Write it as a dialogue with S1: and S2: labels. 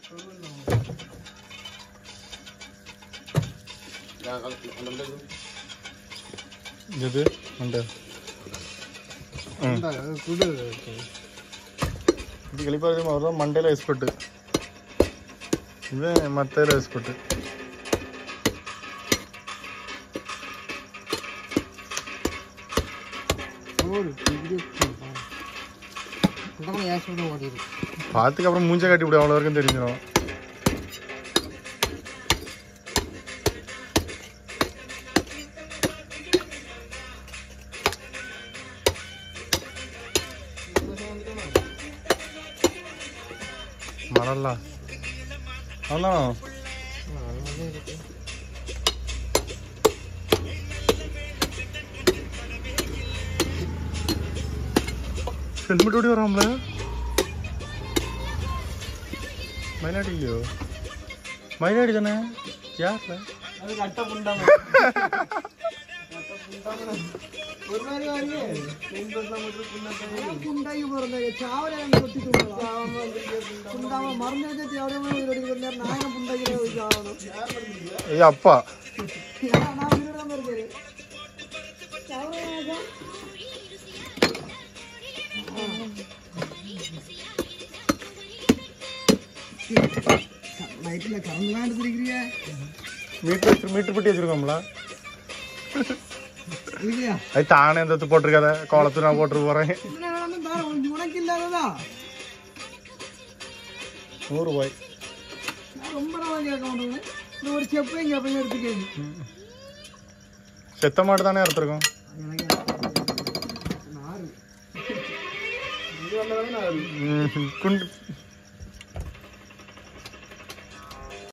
S1: இது மண்டை
S2: குடு
S1: இது கழிப்பாக வரும் மண்டையில் வேஸ்பட்டு இது மத்தையில் வேஸ்பட்டு
S2: ஓடு இது உடம்பு ஏசோட ஓடிடு
S1: பார்த்துக்கு அப்புறம் மூஞ்ச காட்டி விடு அவ்வளோ வரைக்கும் தெரிஞ்சிடும் மழலா அண்ணா ഹെൽമെറ്റ് ഓടി വരാം നമ്മള് മൈനാടി ഇല്ലയോ മൈനാടി തന്നെ യാറില്ല
S2: அது கட்ட புண்டாம ஒரு மாதிரி வாங்க புண்டாகி பிறந்த சாவலே கொட்டி புண்டாம மருந்து வச்சு எவ்வளோ இருபது கொஞ்ச நேரம் நாயனம் புண்டாகிற ஆகணும்
S1: ഈ അപ്പ
S2: நான் உயிரோட தான் இருக்கேன் சாவலே நைட்டில் கலந்துலாம் எடுத்துருக்கிறியா
S1: മീറ്റർ മീറ്റർ പെട്ടി വെച്ചിരിക്കோம்ல
S2: இல்லையா
S1: அது தானே எந்த போட்டிருக்காத கோலத்து நான் போட்டு போறேன்
S2: என்ன வேணாலும் தார உனக்கு இல்லாததா
S1: நூறு ரூபாய்
S2: நான் ரொம்ப நாளாக கேட்க மாட்டேங்க இந்த ஒரு செப்பு இங்கே போய் எடுத்துக்கேங்க
S1: செத்த மாடு தானே அறுத்துருக்கோம்
S2: எனக்கு நாறு இது வந்தவங்க நாறு
S1: குண்டு